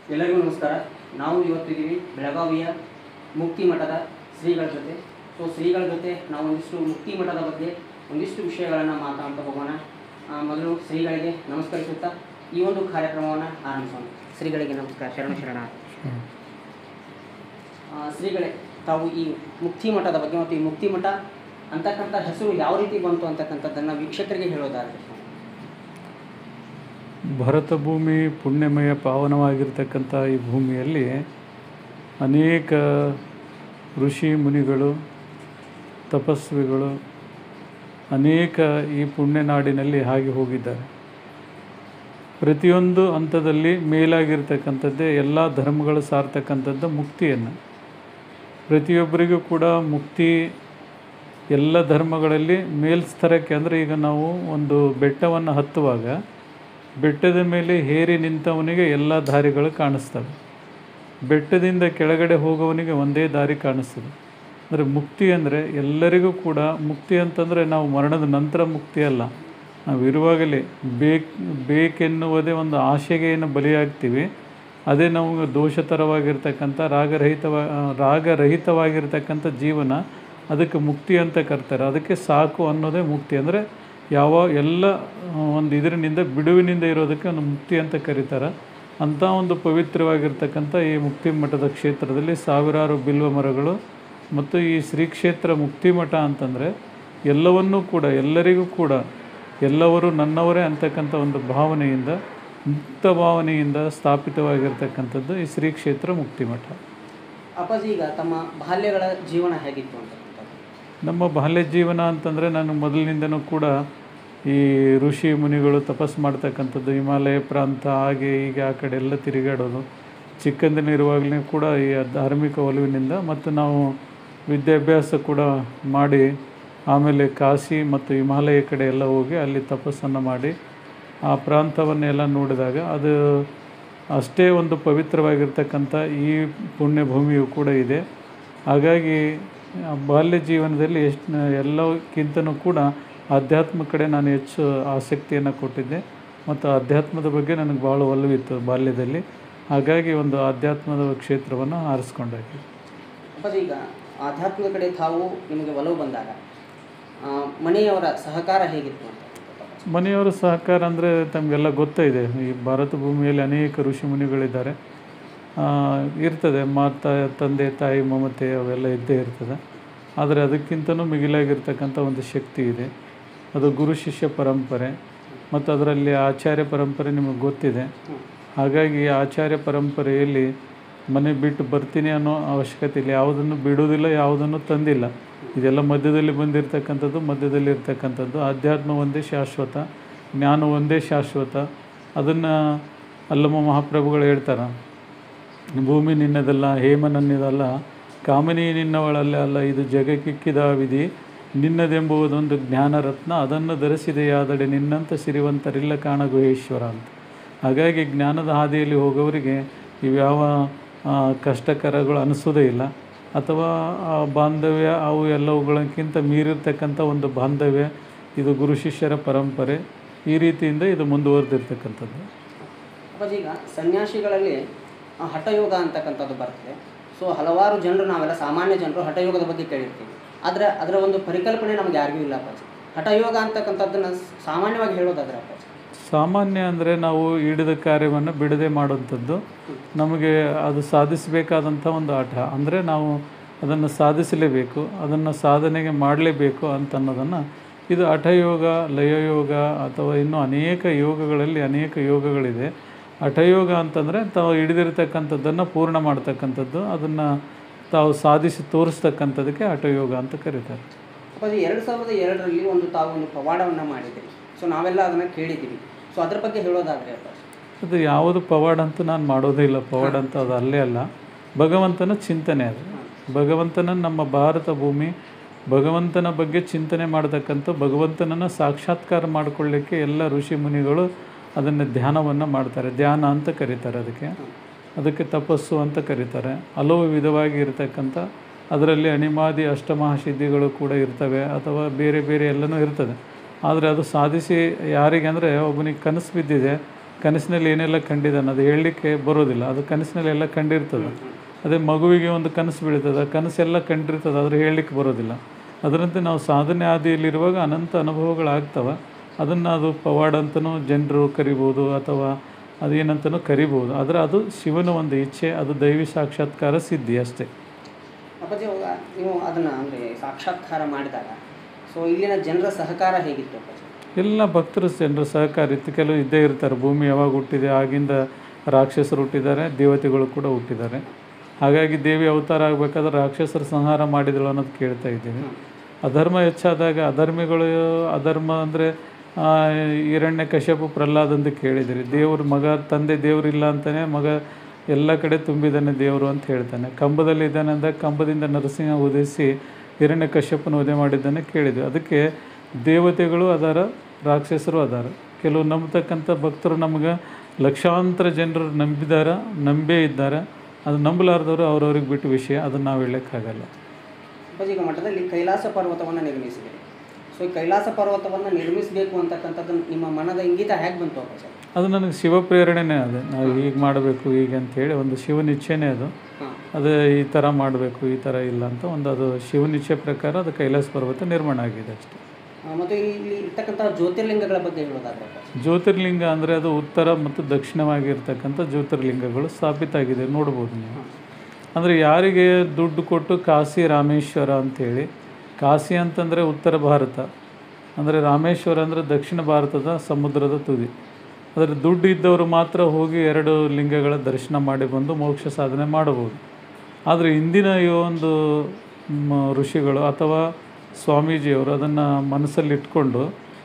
ಎಲ್ಲರಿಗೂ ನಮಸ್ಕಾರ ನಾವು ಇವತ್ತಿದ್ದೀವಿ ಬೆಳಗಾವಿಯ ಮುಕ್ತಿ ಮಠದ ಶ್ರೀಗಳ ಜೊತೆ ಸೊ ಶ್ರೀಗಳ ಜೊತೆ ನಾವು ಒಂದಿಷ್ಟು ಮುಕ್ತಿ ಮಠದ ಬಗ್ಗೆ ಒಂದಿಷ್ಟು ವಿಷಯಗಳನ್ನು ಮಾತಾಡ್ತಾ ಹೋಗೋಣ ಆ, ಮೊದಲು ಶ್ರೀಗಳಿಗೆ ನಮಸ್ಕರಿಸುತ್ತಾ ಈ ಒಂದು ಕಾರ್ಯಕ್ರಮವನ್ನು ಆರಂಭಿಸೋಣ ಶ್ರೀಗಳಿಗೆ ನಮಸ್ಕಾರ ಶರಣ ಶರಣ ಆ, ಶ್ರೀಗಳೇ ತಾವು ಈ ಮುಕ್ತಿ ಮಠದ ಬಗ್ಗೆ ಮತ್ತು ಈ ಮುಕ್ತಿ ಮಠ ಅಂತಕ್ಕಂಥ ಹೆಸರು ಯಾವ ರೀತಿ ಬಂತು ಅಂತಕ್ಕಂಥದ್ದನ್ನು ವೀಕ್ಷಕರಿಗೆ ಹೇಳೋದಾದ್ರೆ ಭರತ ಭೂಮಿ ಪುಣ್ಯಮಯ ಪಾವನವಾಗಿರ್ತಕ್ಕಂಥ ಈ ಭೂಮಿಯಲ್ಲಿ ಅನೇಕ ಋಷಿ ಮುನಿಗಳು ತಪಸ್ವಿಗಳು ಅನೇಕ ಈ ಪುಣ್ಯನಾಡಿನಲ್ಲಿ ಹಾಗೆ ಹೋಗಿದ್ದಾರೆ ಪ್ರತಿಯೊಂದು ಹಂತದಲ್ಲಿ ಮೇಲಾಗಿರ್ತಕ್ಕಂಥದ್ದೇ ಎಲ್ಲ ಧರ್ಮಗಳು ಸಾರ್ತಕ್ಕಂಥದ್ದು ಮುಕ್ತಿಯನ್ನು ಪ್ರತಿಯೊಬ್ಬರಿಗೂ ಕೂಡ ಮುಕ್ತಿ ಎಲ್ಲ ಧರ್ಮಗಳಲ್ಲಿ ಮೇಲ್ಸ್ತರಕ್ಕೆ ಅಂದರೆ ಈಗ ನಾವು ಒಂದು ಬೆಟ್ಟವನ್ನು ಹತ್ತುವಾಗ ಬೆಟ್ಟದ ಮೇಲೆ ಹೇರಿ ನಿಂತವನಿಗೆ ಎಲ್ಲ ದಾರಿಗಳು ಕಾಣಿಸ್ತವೆ ಬೆಟ್ಟದಿಂದ ಕೆಳಗಡೆ ಹೋಗೋವನಿಗೆ ಒಂದೇ ದಾರಿ ಕಾಣಿಸ್ತದೆ ಅಂದರೆ ಮುಕ್ತಿ ಅಂದರೆ ಎಲ್ಲರಿಗೂ ಕೂಡ ಮುಕ್ತಿ ಅಂತಂದರೆ ನಾವು ಮರಣದ ನಂತರ ಮುಕ್ತಿ ಅಲ್ಲ ನಾವು ಇರುವಾಗಲೇ ಬೇಕು ಬೇಕೆನ್ನುವುದೇ ಒಂದು ಆಶೆಗೆ ಏನು ಬಲಿಯಾಗ್ತೀವಿ ಅದೇ ನಮಗೆ ದೋಷತರವಾಗಿರ್ತಕ್ಕಂಥ ರಾಗರಹಿತವ ರಾಗರಹಿತವಾಗಿರ್ತಕ್ಕಂಥ ಜೀವನ ಅದಕ್ಕೆ ಮುಕ್ತಿ ಅಂತ ಕರ್ತಾರೆ ಅದಕ್ಕೆ ಸಾಕು ಅನ್ನೋದೇ ಮುಕ್ತಿ ಅಂದರೆ ಯಾವ ಎಲ್ಲ ಆ, ಒಂದು ಇದರಿನಿಂದ ಬಿಡುವಿನಿಂದ ಇರೋದಕ್ಕೆ ಒಂದು ಮುಕ್ತಿ ಅಂತ ಕರೀತಾರೆ ಅಂಥ ಒಂದು ಪವಿತ್ರವಾಗಿರ್ತಕ್ಕಂಥ ಈ ಮುಕ್ತಿ ಮಠದ ಕ್ಷೇತ್ರದಲ್ಲಿ ಸಾವಿರಾರು ಬಿಲ್ವ ಮರಗಳು ಮತ್ತು ಈ ಶ್ರೀ ಕ್ಷೇತ್ರ ಮುಕ್ತಿ ಮಠ ಅಂತಂದರೆ ಎಲ್ಲವನ್ನೂ ಕೂಡ ಎಲ್ಲರಿಗೂ ಕೂಡ ಎಲ್ಲವರು ನನ್ನವರೇ ಅಂತಕ್ಕಂಥ ಒಂದು ಭಾವನೆಯಿಂದ ಮುಕ್ತ ಭಾವನೆಯಿಂದ ಸ್ಥಾಪಿತವಾಗಿರ್ತಕ್ಕಂಥದ್ದು ಈ ಶ್ರೀ ಕ್ಷೇತ್ರ ಮುಕ್ತಿ ಮಠ ಅಪ್ಪಾಜಿ ಈಗ ತಮ್ಮ ಬಾಲ್ಯಗಳ ಜೀವನ ಹೇಗಿತ್ತು ಅಂತಕ್ಕಂಥದ್ದು ನಮ್ಮ ಬಾಲ್ಯ ಜೀವನ ಅಂತಂದರೆ ನಾನು ಮೊದಲಿನಿಂದನೂ ಕೂಡ ಈ ಋಷಿ ಮುನಿಗಳು ತಪಸ್ಸು ಮಾಡ್ತಕ್ಕಂಥದ್ದು ಹಿಮಾಲಯ ಪ್ರಾಂತ ಹಾಗೆ ಹೀಗೆ ಆ ಕಡೆ ಎಲ್ಲ ತಿರುಗಾಡೋದು ಚಿಕ್ಕಂದಿನಿರುವಾಗಲೇ ಕೂಡ ಈ ಧಾರ್ಮಿಕ ಒಲವಿನಿಂದ ಮತ್ತು ನಾವು ವಿದ್ಯಾಭ್ಯಾಸ ಕೂಡ ಮಾಡಿ ಆಮೇಲೆ ಕಾಶಿ ಮತ್ತು ಹಿಮಾಲಯ ಕಡೆ ಎಲ್ಲ ಹೋಗಿ ಅಲ್ಲಿ ತಪಸ್ಸನ್ನು ಮಾಡಿ ಆ ಪ್ರಾಂತವನ್ನೆಲ್ಲ ನೋಡಿದಾಗ ಅದು ಅಷ್ಟೇ ಒಂದು ಪವಿತ್ರವಾಗಿರ್ತಕ್ಕಂಥ ಈ ಪುಣ್ಯಭೂಮಿಯು ಕೂಡ ಇದೆ ಹಾಗಾಗಿ ಆ ಬಾಲ್ಯ ಜೀವನದಲ್ಲಿ ಎಷ್ಟು ಎಲ್ಲಕ್ಕಿಂತನೂ ಕೂಡ ಆಧ್ಯಾತ್ಮ ಕಡೆ ನಾನು ಹೆಚ್ಚು ಆಸಕ್ತಿಯನ್ನು ಕೊಟ್ಟಿದ್ದೆ ಮತ್ತು ಆಧ್ಯಾತ್ಮದ ಬಗ್ಗೆ ನನಗೆ ಭಾಳ ಒಲವಿತ್ತು ಬಾಲ್ಯದಲ್ಲಿ ಹಾಗಾಗಿ ಒಂದು ಆಧ್ಯಾತ್ಮದ ಕ್ಷೇತ್ರವನ್ನು ಆರಿಸ್ಕೊಂಡಾಗಿ ಅಪ್ಪಾಜಿ ಈಗ ಆಧ್ಯಾತ್ಮದ ಕಡೆ ತಾವು ನಿಮಗೆ ಒಲವು ಬಂದಾಗ ಆ, ಮನೆಯವರ ಸಹಕಾರ ಹೇಗಿತ್ತು ಅಂತ ಮನೆಯವರ ಸಹಕಾರ ಅಂದರೆ ತಮಗೆಲ್ಲ ಗೊತ್ತೇ ಇದೆ ಈ ಭಾರತ ಭೂಮಿಯಲ್ಲಿ ಅನೇಕ ಋಷಿ ಮುನಿಗಳಿದ್ದಾರೆ ಆ, ಇರ್ತದೆ ಮಾತಾ ತಂದೆ ತಾಯಿ ಮಮತೆ ಅವೆಲ್ಲ ಇದ್ದೇ ಇರ್ತದೆ ಆದರೆ ಅದಕ್ಕಿಂತನೂ ಮಿಗಿಲಾಗಿರ್ತಕ್ಕಂಥ ಒಂದು ಶಕ್ತಿ ಇದೆ ಅದು ಗುರು ಶಿಷ್ಯ ಪರಂಪರೆ ಮತ್ತು ಅದರಲ್ಲಿ ಆಚಾರ್ಯ ಪರಂಪರೆ ನಿಮಗೆ ಗೊತ್ತಿದೆ ಹಾಗಾಗಿ ಈ ಆಚಾರ್ಯ ಪರಂಪರೆಯಲ್ಲಿ ಮನೆ ಬಿಟ್ಟು ಬರ್ತೀನಿ ಅನ್ನೋ ಅವಶ್ಯಕತೆ ಇಲ್ಲ ಯಾವುದನ್ನು ಬಿಡೋದಿಲ್ಲ ಯಾವುದನ್ನು ತಂದಿಲ್ಲ ಇದೆಲ್ಲ ಮಧ್ಯದಲ್ಲಿ ಬಂದಿರತಕ್ಕಂಥದ್ದು ಮಧ್ಯದಲ್ಲಿ ಇರ್ತಕ್ಕಂಥದ್ದು ಆಧ್ಯಾತ್ಮ ಒಂದೇ ಶಾಶ್ವತ ಜ್ಞಾನ ಒಂದೇ ಶಾಶ್ವತ ಅದನ್ನು ಅಲ್ಲಮ್ಮ ಮಹಾಪ್ರಭುಗಳು ಹೇಳ್ತಾರೆ ಭೂಮಿ ನಿನ್ನದಲ್ಲ ಹೇಮ ನನ್ನದಲ್ಲ ಕಾಮಿನಿ ನಿನ್ನವಳಲ್ಲ ಅಲ್ಲ ಇದು ಜಗಕ್ಕಿಕ್ಕಿದ ವಿಧಿ ನಿನ್ನದೆಂಬುವುದೊಂದು ಜ್ಞಾನ ರತ್ನ ಅದನ್ನು ಧರಿಸಿದೆಯಾದಡೆ ನಿನ್ನಂಥ ಸಿರಿವಂತರಿಲ್ಲ ಕಾಣ ಗುಹೇಶ್ವರ ಅಂತ ಹಾಗಾಗಿ ಜ್ಞಾನದ ಹಾದಿಯಲ್ಲಿ ಹೋಗೋವರಿಗೆ ಇವ್ಯಾವ ಆ, ಕಷ್ಟಕರಗಳು ಅನಿಸೋದೇ ಇಲ್ಲ ಅಥವಾ ಆ ಬಾಂಧವ್ಯ ಅವು ಎಲ್ಲವುಗಳಕ್ಕಿಂತ ಮೀರಿರ್ತಕ್ಕಂಥ ಒಂದು ಬಾಂಧವ್ಯ ಇದು ಗುರು ಶಿಷ್ಯರ ಪರಂಪರೆ ಈ ರೀತಿಯಿಂದ ಇದು ಮುಂದುವರೆದಿರ್ತಕ್ಕಂಥದ್ದು ಅಪ್ಪಾಜಿ ಈಗ ಸನ್ಯಾಸಿಗಳಲ್ಲಿ ಆ, ಹಠಯೋಗ ಅಂತಕ್ಕಂಥದ್ದು ಬರ್ತದೆ ಸೊ ಹಲವಾರು ಜನರು ನಾವೆಲ್ಲ ಸಾಮಾನ್ಯ ಜನರು ಹಠಯೋಗದ ಬಗ್ಗೆ ಕೇಳಿರ್ತೀವಿ ಆದರೆ ಅದರ ಒಂದು ಪರಿಕಲ್ಪನೆ ನಮ್ಗೆ ಯಾರಿಗೂ ಇಲ್ಲ ಅಪ್ಪಾಜಿ ಹಠಯೋಗ ಅಂತಕ್ಕಂಥದ್ದನ್ನು ಸಾಮಾನ್ಯವಾಗಿ ಹೇಳೋದಾದ್ರೆ ಅಪ್ಪಾಜಿ ಸಾಮಾನ್ಯ ಅಂದರೆ ನಾವು ಹಿಡಿದ ಕಾರ್ಯವನ್ನು ಬಿಡದೆ ಮಾಡುವಂಥದ್ದು ನಮಗೆ ಅದು ಸಾಧಿಸಬೇಕಾದಂಥ ಒಂದು ಆಟ ಅಂದರೆ ನಾವು ಅದನ್ನು ಸಾಧಿಸಲೇಬೇಕು ಅದನ್ನು ಸಾಧನೆಗೆ ಮಾಡಲೇಬೇಕು ಅಂತ ಅನ್ನೋದನ್ನು ಇದು ಹಠಯೋಗ ಲಯಯೋಗ ಅಥವಾ ಇನ್ನೂ ಅನೇಕ ಯೋಗಗಳಲ್ಲಿ ಅನೇಕ ಯೋಗಗಳಿದೆ ಹಠಯೋಗ ಅಂತಂದರೆ ತಾವು ಹಿಡಿದಿರ್ತಕ್ಕಂಥದ್ದನ್ನು ಪೂರ್ಣ ಮಾಡ್ತಕ್ಕಂಥದ್ದು ಅದನ್ನು ತಾವು ಸಾಧಿಸಿ ತೋರಿಸ್ತಕ್ಕಂಥದ್ದಕ್ಕೆ ಹಠಯೋಗ ಅಂತ ಕರೀತಾರೆ ಅಪ್ಪಾಜಿ ಎರಡು ಸಾವಿರದ ಎರಡರಲ್ಲಿ ಒಂದು ತಾವು ಒಂದು ಪವಾಡವನ್ನು ಮಾಡಿದ್ದೀರಿ ಸೊ ನಾವೆಲ್ಲ ಅದನ್ನು ಕೇಳಿದ್ದೀವಿ ಸೊ ಅದ್ರ ಬಗ್ಗೆ ಹೇಳೋದಾದ್ರೆ ಅಪ್ಪಾಜಿ ಅದು ಯಾವುದು ಪವಾಡ ಅಂತ ನಾನು ಮಾಡೋದೇ ಇಲ್ಲ ಪವಾಡ ಅಂತ ಅದು ಅಲ್ಲೇ ಅಲ್ಲ ಭಗವಂತನ ಚಿಂತನೆ ಅದು ಭಗವಂತನ ನಮ್ಮ ಭಾರತ ಭೂಮಿ ಭಗವಂತನ ಬಗ್ಗೆ ಚಿಂತನೆ ಮಾಡತಕ್ಕಂಥ ಭಗವಂತನನ್ನು ಸಾಕ್ಷಾತ್ಕಾರ ಮಾಡಿಕೊಳ್ಳಿಕ್ಕೆ ಎಲ್ಲ ಋಷಿ ಮುನಿಗಳು ಅದನ್ನು ಧ್ಯಾನವನ್ನು ಮಾಡ್ತಾರೆ ಧ್ಯಾನ ಅಂತ ಕರೀತಾರೆ ಅದಕ್ಕೆ ಅದಕ್ಕೆ ತಪಸ್ಸು ಅಂತ ಕರೀತಾರೆ ಹಲವು ವಿಧವಾಗಿ ಇರತಕ್ಕಂಥ ಅದರಲ್ಲಿ ಅಣಿಮಾದಿ ಅಷ್ಟಮಹಾಸಿದ್ಧಿಗಳು ಕೂಡ ಇರ್ತವೆ ಅಥವಾ ಬೇರೆ ಬೇರೆ ಎಲ್ಲನೂ ಇರ್ತದೆ ಆದರೆ ಅದು ಸಾಧಿಸಿ ಯಾರಿಗೆ ಅಂದರೆ ಒಬ್ಬನಿಗೆ ಕನಸು ಬಿದ್ದಿದೆ ಕನಸಿನಲ್ಲಿ ಏನೆಲ್ಲ ಕಂಡಿದ್ದಾನೆ ಅದು ಹೇಳಲಿಕ್ಕೆ ಬರೋದಿಲ್ಲ ಅದು ಕನಸಿನಲ್ಲಿ ಎಲ್ಲ ಕಂಡಿರ್ತದೆ ಅದೇ ಮಗುವಿಗೆ ಒಂದು ಕನಸು ಬೀಳ್ತದೆ ಆ ಕನಸೆಲ್ಲ ಕಂಡಿರ್ತದೆ ಆದರೆ ಹೇಳಲಿಕ್ಕೆ ಬರೋದಿಲ್ಲ ಅದರಂತೆ ನಾವು ಸಾಧನೆ ಹಾದಿಯಲ್ಲಿರುವಾಗ ಅನಂತ ಅನುಭವಗಳಾಗ್ತವೆ ಅದನ್ನು ಅದು ಪವಾಡ ಅಂತಲೂ ಜನರು ಕರಿಬೋದು ಅಥವಾ ಅದೇನಂತನೂ ಕರಿಬೋದು ಆದರೆ ಅದು ಶಿವನ ಒಂದು ಇಚ್ಛೆ ಅದು ದೈವಿ ಸಾಕ್ಷಾತ್ಕಾರ ಸಿದ್ಧಿ ಅಷ್ಟೇ ಅಪ್ಪಾಜಿ ಅವಾಗ ನೀವು ಅದನ್ನು ಅಂದರೆ ಸಾಕ್ಷಾತ್ಕಾರ ಮಾಡಿದಾಗ ಸೊ ಇಲ್ಲಿನ ಜನರ ಸಹಕಾರ ಹೇಗಿತ್ತು ಅಪ್ಪಾಜಿ ಎಲ್ಲ ಭಕ್ತರು ಜನರ ಸಹಕಾರ ಇತ್ತು ಕೆಲವು ಇದ್ದೇ ಇರ್ತಾರೆ ಭೂಮಿ ಯಾವಾಗ ಹುಟ್ಟಿದೆ ಆಗಿಂದ ರಾಕ್ಷಸರು ಹುಟ್ಟಿದ್ದಾರೆ ದೇವತೆಗಳು ಕೂಡ ಹುಟ್ಟಿದ್ದಾರೆ ಹಾಗಾಗಿ ದೇವಿ ಅವತಾರ ಆಗಬೇಕಾದ್ರೆ ರಾಕ್ಷಸರ ಸಂಹಾರ ಮಾಡಿದಳು ಅನ್ನೋದು ಕೇಳ್ತಾ ಇದ್ದೀವಿ ಅಧರ್ಮ ಹೆಚ್ಚಾದಾಗ ಅಧರ್ಮಿಗಳು ಅಧರ್ಮ ಅಂದರೆ ಹಿರಣ್ಯ ಕಶ್ಯಪು ಪ್ರಹ್ಲಾದ್ ಅಂತ ಕೇಳಿದಿರಿ ದೇವ್ರ ಮಗ ತಂದೆ ದೇವರಿಲ್ಲ ಅಂತಲೇ ಮಗ ಎಲ್ಲ ಕಡೆ ತುಂಬಿದ್ದಾನೆ ದೇವರು ಅಂತ ಹೇಳ್ತಾನೆ ಕಂಬದಲ್ಲಿ ಇದ್ದಾನೆ ಅಂದಾಗ ಕಂಬದಿಂದ ನರಸಿಂಹ ಉದಿಸಿ ಹಿರಣ್ಯ ಕಶ್ಯಪನ ವಧೆ ಮಾಡಿದ್ದಾನೆ ಕೇಳಿದ್ವಿ ಅದಕ್ಕೆ ದೇವತೆಗಳು ಅದಾರ ರಾಕ್ಷಸರು ಅದಾರ ಕೆಲವು ನಂಬತಕ್ಕಂಥ ಭಕ್ತರು ನಮ್ಗೆ ಲಕ್ಷಾಂತರ ಜನರು ನಂಬಿದಾರ ನಂಬೇ ಇದ್ದಾರೆ ಅದು ನಂಬಲಾರ್ದವರು ಅವ್ರವ್ರಿಗೆ ಬಿಟ್ಟು ವಿಷಯ ಅದನ್ನು ನಾವು ಹೇಳೋಕ್ಕಾಗಲ್ಲ ಅಪ್ಪಾಜಿ ಈಗ ಮಠದಲ್ಲಿ ಕೈಲಾಸ ಪರ್ವತವನ್ನು ನಿರ್ಮಿಸಿದ್ದೀರಿ ಸೊ ಈ ಕೈಲಾಸ ಪರ್ವತವನ್ನು ನಿರ್ಮಿಸಬೇಕು ಅಂತಕ್ಕಂಥದ್ದು ನಿಮ್ಮ ಮನದ ಇಂಗಿತ ಹೇಗೆ ಬಂತು ಅಪ್ಪಾಜಿ ಅದು ನನಗೆ ಶಿವ ಪ್ರೇರಣೆನೇ ಅದು ನಾವು ಹೀಗೆ ಮಾಡಬೇಕು ಹೀಗೆ ಅಂಥೇಳಿ ಒಂದು ಶಿವನ ಇಚ್ಛೆನೇ ಅದು ಹಾಂ ಅದು ಈ ಥರ ಮಾಡಬೇಕು ಈ ಥರ ಇಲ್ಲ ಅಂತ ಒಂದು ಅದು ಶಿವನ ಇಚ್ಛೆ ಪ್ರಕಾರ ಅದು ಕೈಲಾಸ ಪರ್ವತ ನಿರ್ಮಾಣ ಆಗಿದೆ ಅಷ್ಟೇ ಮತ್ತು ಇಲ್ಲಿ ಇರ್ತಕ್ಕಂಥ ಜ್ಯೋತಿರ್ಲಿಂಗಗಳ ಬಗ್ಗೆ ಹೇಳೋದಾದ್ರೆ ಅಪ್ಪಾಜಿ ಜ್ಯೋತಿರ್ಲಿಂಗ ಅಂದರೆ ಅದು ಉತ್ತರ ಮತ್ತು ದಕ್ಷಿಣವಾಗಿರ್ತಕ್ಕಂಥ ಜ್ಯೋತಿರ್ಲಿಂಗಗಳು ಸ್ಥಾಪಿತ ಆಗಿದೆ ನೋಡ್ಬೋದು ನೀವು ಅಂದರೆ ಯಾರಿಗೆ ದುಡ್ಡು ಕೊಟ್ಟು ಕಾಶಿ ರಾಮೇಶ್ವರ ಅಂಥೇಳಿ ಕಾಶಿ ಅಂತಂದರೆ ಉತ್ತರ ಭಾರತ ಅಂದರೆ ರಾಮೇಶ್ವರ ಅಂದರೆ ದಕ್ಷಿಣ ಭಾರತದ ಸಮುದ್ರದ ತುದಿ ಅದರ ದುಡ್ಡು ಇದ್ದವರು ಮಾತ್ರ ಹೋಗಿ ಎರಡು ಲಿಂಗಗಳ ದರ್ಶನ ಮಾಡಿ ಬಂದು ಮೋಕ್ಷ ಸಾಧನೆ ಮಾಡಬಹುದು ಆದರೆ ಇಂದಿನ ಈ ಒಂದು ಮ, ಋಷಿಗಳು ಅಥವಾ ಸ್ವಾಮೀಜಿಯವರು ಅದನ್ನು ಮನಸ್ಸಲ್ಲಿ ಇಟ್ಕೊಂಡು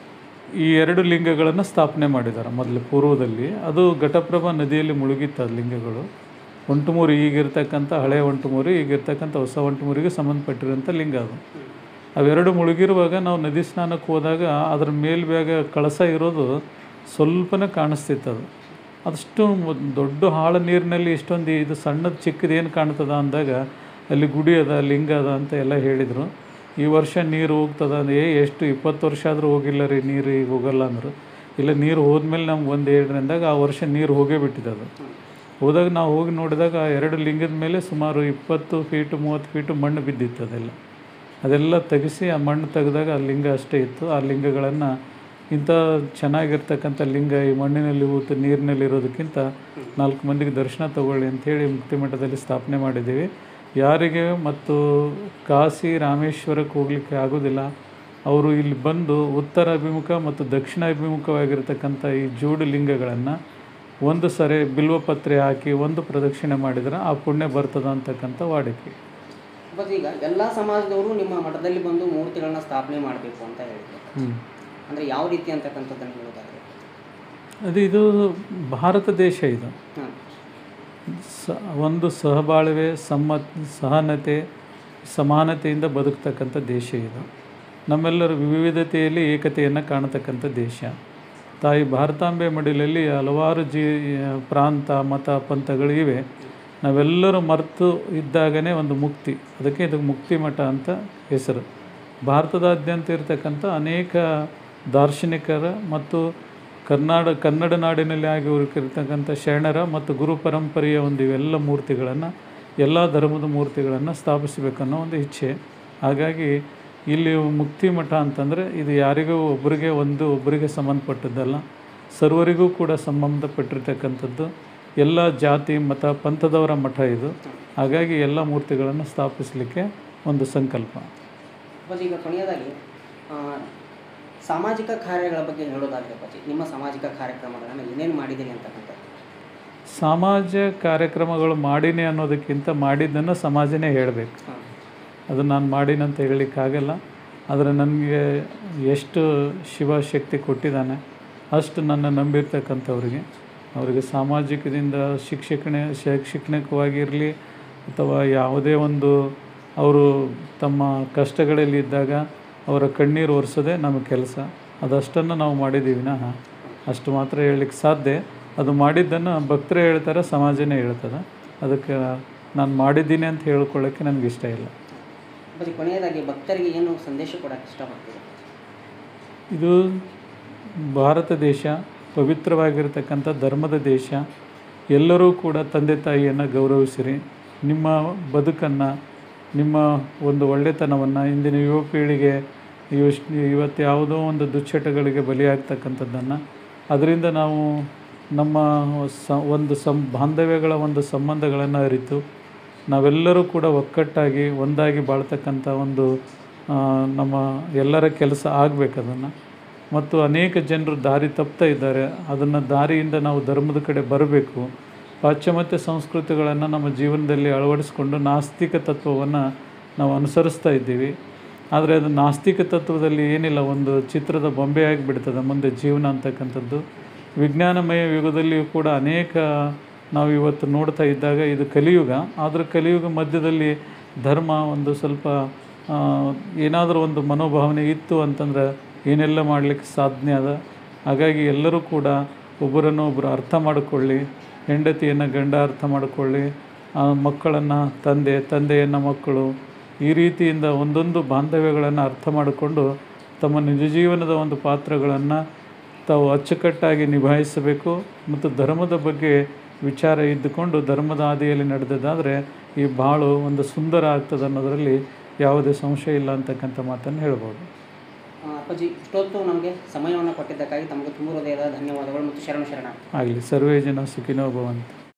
ಈ ಎರಡು ಲಿಂಗಗಳನ್ನು ಸ್ಥಾಪನೆ ಮಾಡಿದ್ದಾರೆ ಮೊದಲು ಪೂರ್ವದಲ್ಲಿ ಅದು ಘಟಪ್ರಭಾ ನದಿಯಲ್ಲಿ ಮುಳುಗಿತ್ತು ಅದು ಲಿಂಗಗಳು ಒಂಟುಮೂರು ಈಗಿರ್ತಕ್ಕಂಥ ಹಳೆಯ ಒಂಟುಮೂರು ಈಗಿರ್ತಕ್ಕಂಥ ಹೊಸ ಒಂಟುಮೂರಿಗೆ ಸಂಬಂಧಪಟ್ಟಿರೋಂಥ ಲಿಂಗ ಅದು ಅವೆರಡು ಮುಳುಗಿರುವಾಗ ನಾವು ನದಿ ಸ್ನಾನಕ್ಕೆ ಹೋದಾಗ ಅದರ ಮೇಲ್ಭಾಗ ಕಳಸ ಇರೋದು ಸ್ವಲ್ಪನೇ ಕಾಣಿಸ್ತಿತ್ತು ಅದು ಅದಷ್ಟು ಮೊ- ದೊಡ್ಡ ಆಳ ನೀರಿನಲ್ಲಿ ಇಷ್ಟೊಂದು ಇದು ಸಣ್ಣದು ಚಿಕ್ಕದು ಏನು ಕಾಣ್ತದ ಅಂದಾಗ ಅಲ್ಲಿ ಗುಡಿ ಅದ ಲಿಂಗ ಅದ ಅಂತ ಎಲ್ಲ ಹೇಳಿದರು ಈ ವರ್ಷ ನೀರು ಹೋಗ್ತದ ಅಂದ್ರೆ ಏ ಎಷ್ಟು ಇಪ್ಪತ್ತು ವರ್ಷ ಆದರೂ ಹೋಗಿಲ್ಲ ರೀ ನೀರು ಈಗ ಹೋಗಲ್ಲ ಅಂದರು ಇಲ್ಲ ನೀರು ಹೋದ್ಮೇಲೆ ನಮ್ಗೆ ಒಂದು ಹೇಳ್ರಿ ಅಂದಾಗ ಆ ವರ್ಷ ನೀರು ಹೋಗೇ ಬಿಟ್ಟಿದೆ ಅದು ಹೋದಾಗ ನಾವು ಹೋಗಿ ನೋಡಿದಾಗ ಆ ಎರಡು ಲಿಂಗದ ಮೇಲೆ ಸುಮಾರು ಇಪ್ಪತ್ತು ಫೀಟು ಮೂವತ್ತು ಫೀಟು ಮಣ್ಣು ಬಿದ್ದಿತ್ತು ಅದೆಲ್ಲ ಅದೆಲ್ಲ ತೆಗೆಸಿ ಆ ಮಣ್ಣು ತೆಗೆದಾಗ ಆ ಲಿಂಗ ಅಷ್ಟೇ ಇತ್ತು ಆ ಲಿಂಗಗಳನ್ನು ಇಂಥ ಚೆನ್ನಾಗಿರ್ತಕ್ಕಂಥ ಲಿಂಗ ಈ ಮಣ್ಣಿನಲ್ಲಿ ಹೂತು ನೀರಿನಲ್ಲಿ ಇರೋದಕ್ಕಿಂತ ನಾಲ್ಕು ಮಂದಿಗೆ ದರ್ಶನ ತಗೊಳ್ಳಿ ಅಂಥೇಳಿ ಮುಕ್ತಿ ಮಠದಲ್ಲಿ ಸ್ಥಾಪನೆ ಮಾಡಿದ್ದೀವಿ ಯಾರಿಗೆ ಮತ್ತು ಕಾಶಿ ರಾಮೇಶ್ವರಕ್ಕೆ ಹೋಗಲಿಕ್ಕೆ ಆಗೋದಿಲ್ಲ ಅವರು ಇಲ್ಲಿ ಬಂದು ಉತ್ತರ ಅಭಿಮುಖ ಮತ್ತು ದಕ್ಷಿಣ ಅಭಿಮುಖವಾಗಿರ್ತಕ್ಕಂಥ ಈ ಜೋಡು ಲಿಂಗಗಳನ್ನು ಒಂದು ಸರಿ ಬಿಲ್ವಪತ್ರೆ ಹಾಕಿ ಒಂದು ಪ್ರದಕ್ಷಿಣೆ ಮಾಡಿದರೆ ಆ ಪುಣ್ಯ ಬರ್ತದ ಅಂತಕ್ಕಂಥ ವಾಡಿಕೆ ಅಪ್ಪಾಜಿ ಈಗ ಎಲ್ಲ ಸಮಾಜದವರು ನಿಮ್ಮ ಮಠದಲ್ಲಿ ಬಂದು ಮೂರ್ತಿಗಳನ್ನ ಸ್ಥಾಪನೆ ಮಾಡಬೇಕು ಅಂತ ಹೇಳಿದ್ರು ಹ್ಞೂ ಅಂದರೆ ಯಾವ ರೀತಿ ಅಂತಕ್ಕಂಥದ್ದನ್ನು ಹೇಳೋದಾದ್ರೆ ಅದು ಇದು ಭಾರತ ದೇಶ ಇದು ಹಾಂ ಸ ಒಂದು ಸಹಬಾಳ್ವೆ ಸಮ್ಮತ್ ಸಹನತೆ ಸಮಾನತೆಯಿಂದ ಬದುಕ್ತಕ್ಕಂಥ ದೇಶ ಇದು ನಮ್ಮೆಲ್ಲರ ವಿವಿಧತೆಯಲ್ಲಿ ಏಕತೆಯನ್ನು ಕಾಣತಕ್ಕಂಥ ದೇಶ ತಾಯಿ ಭಾರತಾಂಬೆ ಮಡಿಲಲ್ಲಿ ಹಲವಾರು ಜೀ ಪ್ರಾಂತ ಮತ ಪಂಥಗಳು ಇವೆ ನಾವೆಲ್ಲರೂ ಮರೆತು ಇದ್ದಾಗನೇ ಒಂದು ಮುಕ್ತಿ ಅದಕ್ಕೆ ಇದಕ್ಕೆ ಮುಕ್ತಿ ಮಠ ಅಂತ ಹೆಸರು ಭಾರತದಾದ್ಯಂತ ಇರತಕ್ಕಂಥ ಅನೇಕ ದಾರ್ಶನಿಕರ ಮತ್ತು ಕರ್ನಾಡ ಕನ್ನಡ ನಾಡಿನಲ್ಲಿ ಆಗಿ ಇರ್ತಕ್ಕಂಥ ಶರಣರ ಮತ್ತು ಗುರು ಪರಂಪರೆಯ ಒಂದು ಇವೆಲ್ಲ ಮೂರ್ತಿಗಳನ್ನು ಎಲ್ಲ ಧರ್ಮದ ಮೂರ್ತಿಗಳನ್ನು ಸ್ಥಾಪಿಸಬೇಕನ್ನೋ ಒಂದು ಇಚ್ಛೆ ಹಾಗಾಗಿ ಇಲ್ಲಿ ಮುಕ್ತಿ ಮಠ ಅಂತಂದರೆ ಇದು ಯಾರಿಗೂ ಒಬ್ಬರಿಗೆ ಒಂದು ಒಬ್ಬರಿಗೆ ಸಂಬಂಧಪಟ್ಟದ್ದಲ್ಲ ಸರ್ವರಿಗೂ ಕೂಡ ಸಂಬಂಧಪಟ್ಟಿರ್ತಕ್ಕಂಥದ್ದು ಎಲ್ಲ ಜಾತಿ ಮತ ಪಂಥದವರ ಮಠ ಇದು ಹಾಗಾಗಿ ಎಲ್ಲ ಮೂರ್ತಿಗಳನ್ನು ಸ್ಥಾಪಿಸಲಿಕ್ಕೆ ಒಂದು ಸಂಕಲ್ಪ ಅಪ್ಪಾಜಿ ಈಗ ಕೊನೆಯದಾಗಿ ಆ, ಸಾಮಾಜಿಕ ಕಾರ್ಯಗಳ ಬಗ್ಗೆ ಹೇಳೋದಾದ್ರೆ ಅಪ್ಪಾಜಿ ನಿಮ್ಮ ಸಾಮಾಜಿಕ ಕಾರ್ಯಕ್ರಮಗಳನ್ನು ಏನೇನು ಮಾಡಿದ್ದೀರಿ ಅಂತಕ್ಕಂಥದ್ದು ಸಮಾಜ ಕಾರ್ಯಕ್ರಮಗಳು ಮಾಡೀನಿ ಅನ್ನೋದಕ್ಕಿಂತ ಮಾಡಿದ್ದನ್ನು ಸಮಾಜನೇ ಹೇಳಬೇಕು ಹಾಂ ಅದು ನಾನು ಮಾಡೀನಂತ ಹೇಳಲಿಕ್ಕಾಗಲ್ಲ ಆದರೆ ನನಗೆ ಎಷ್ಟು ಶಿವ ಶಕ್ತಿ ಕೊಟ್ಟಿದ್ದಾನೆ ಅಷ್ಟು ನನ್ನ ನಂಬಿರ್ತಕ್ಕಂಥವ್ರಿಗೆ ಅವರಿಗೆ ಸಾಮಾಜಿಕದಿಂದ ಶಿಕ್ಷಕಣೆ ಶೈಕ್ಷಣಿಕವಾಗಿರಲಿ ಅಥವಾ ಯಾವುದೇ ಒಂದು ಅವರು ತಮ್ಮ ಕಷ್ಟಗಳಲ್ಲಿ ಇದ್ದಾಗ ಅವರ ಕಣ್ಣೀರು ಒರೆಸೋದೇ ನಮ್ಮ ಕೆಲಸ ಅದಷ್ಟನ್ನು ನಾವು ಮಾಡಿದ್ದೀವಿ ನಾ ಅಷ್ಟು ಮಾತ್ರ ಹೇಳಲಿಕ್ಕೆ ಸಾಧ್ಯ ಅದು ಮಾಡಿದ್ದನ್ನು ಭಕ್ತರೇ ಹೇಳ್ತಾರೆ ಸಮಾಜನೇ ಹೇಳ್ತದೆ ಅದಕ್ಕೆ ನಾನು ಮಾಡಿದ್ದೀನಿ ಅಂತ ಹೇಳ್ಕೊಳ್ಳೋಕ್ಕೆ ನನಗೆ ಇಷ್ಟ ಇಲ್ಲ ಅಪ್ಪಾಜಿ ಕೊನೆಯದಾಗಿ ಭಕ್ತರಿಗೆ ಏನು ಸಂದೇಶ ಕೊಡೋಕ್ಕೆ ಇಷ್ಟಪಡ್ತೀರಿ ಇದು ಭಾರತ ದೇಶ ಪವಿತ್ರವಾಗಿರ್ತಕ್ಕಂಥ ಧರ್ಮದ ದೇಶ ಎಲ್ಲರೂ ಕೂಡ ತಂದೆ ತಾಯಿಯನ್ನು ಗೌರವಿಸಿರಿ ನಿಮ್ಮ ಬದುಕನ್ನು ನಿಮ್ಮ ಒಂದು ಒಳ್ಳೆತನವನ್ನು ಇಂದಿನ ಯುವ ಪೀಳಿಗೆ ಯೋಚ್ ಇವತ್ತು ಯಾವುದೋ ಒಂದು ದುಶ್ಚಟಗಳಿಗೆ ಬಲಿಯಾಗ್ತಕ್ಕಂಥದ್ದನ್ನು ಅದರಿಂದ ನಾವು ನಮ್ಮ ಸ ಒಂದು ಸಂ ಬಾಂಧವ್ಯಗಳ ಒಂದು ಸಂಬಂಧಗಳನ್ನು ಅರಿತು ನಾವೆಲ್ಲರೂ ಕೂಡ ಒಕ್ಕಟ್ಟಾಗಿ ಒಂದಾಗಿ ಬಾಳ್ತಕ್ಕಂಥ ಒಂದು ಆ, ನಮ್ಮ ಎಲ್ಲರ ಕೆಲಸ ಆಗಬೇಕು ಅದನ್ನು ಮತ್ತು ಅನೇಕ ಜನರು ದಾರಿ ತಪ್ತಾ ಇದ್ದಾರೆ ಅದನ್ನು ದಾರಿಯಿಂದ ನಾವು ಧರ್ಮದ ಕಡೆ ಬರಬೇಕು ಪಾಶ್ಚಿಮಾತ್ಯ ಸಂಸ್ಕೃತಿಗಳನ್ನು ನಮ್ಮ ಜೀವನದಲ್ಲಿ ಅಳವಡಿಸ್ಕೊಂಡು ನಾಸ್ತಿಕ ತತ್ವವನ್ನು ನಾವು ಅನುಸರಿಸ್ತಾ ಇದ್ದೀವಿ ಆದರೆ ಅದು ನಾಸ್ತಿಕ ತತ್ವದಲ್ಲಿ ಏನಿಲ್ಲ ಒಂದು ಚಿತ್ರದ ಬೊಂಬೆ ಆಗಿಬಿಡ್ತದೆ ಮುಂದೆ ಜೀವನ ಅಂತಕ್ಕಂಥದ್ದು ವಿಜ್ಞಾನಮಯ ಯುಗದಲ್ಲಿಯೂ ಕೂಡ ಅನೇಕ ನಾವು ಇವತ್ತು ನೋಡ್ತಾ ಇದ್ದಾಗ ಇದು ಕಲಿಯುಗ ಆದರೆ ಕಲಿಯುಗ ಮಧ್ಯದಲ್ಲಿ ಧರ್ಮ ಒಂದು ಸ್ವಲ್ಪ ಏನಾದರೂ ಒಂದು ಮನೋಭಾವನೆ ಇತ್ತು ಅಂತಂದ್ರೆ ಏನೆಲ್ಲ ಮಾಡಲಿಕ್ಕೆ ಸಾಧ್ಯ ಅದ ಹಾಗಾಗಿ ಎಲ್ಲರೂ ಕೂಡ ಒಬ್ಬರನ್ನು ಒಬ್ಬರು ಅರ್ಥ ಮಾಡಿಕೊಳ್ಳಿ ಹೆಂಡತಿಯನ್ನು ಗಂಡ ಅರ್ಥ ಮಾಡಿಕೊಳ್ಳಿ ಆ ಮಕ್ಕಳನ್ನು ತಂದೆ ತಂದೆಯನ್ನು ಮಕ್ಕಳು ಈ ರೀತಿಯಿಂದ ಒಂದೊಂದು ಬಾಂಧವ್ಯಗಳನ್ನು ಅರ್ಥ ಮಾಡಿಕೊಂಡು ತಮ್ಮ ನಿಜ ಜೀವನದ ಒಂದು ಪಾತ್ರಗಳನ್ನು ತಾವು ಅಚ್ಚುಕಟ್ಟಾಗಿ ನಿಭಾಯಿಸಬೇಕು ಮತ್ತು ಧರ್ಮದ ಬಗ್ಗೆ ವಿಚಾರ ಇದ್ದುಕೊಂಡು ಧರ್ಮದ ಹಾದಿಯಲ್ಲಿ ನಡೆದದಾದರೆ ಈ ಬಾಳು ಒಂದು ಸುಂದರ ಆಗ್ತದೆ ಅನ್ನೋದರಲ್ಲಿ ಯಾವುದೇ ಸಂಶಯ ಇಲ್ಲ ಅಂತಕ್ಕಂಥ ಮಾತನ್ನು ಹೇಳ್ಬೋದು ಆ, ಅಪ್ಪಾಜಿ ಇಷ್ಟೊತ್ತು ನಮಗೆ ಸಮಯವನ್ನು ಕೊಟ್ಟಿದ್ದಕ್ಕಾಗಿ ತಮಗೆ ತುಂಬ ಹೃದಯದ ಧನ್ಯವಾದಗಳು ಮತ್ತು ಶರಣ ಶರಣ ಆಗಲಿ ಸರ್ವೇ ಜನ ಸುಖಿನೋ ಭವಂತು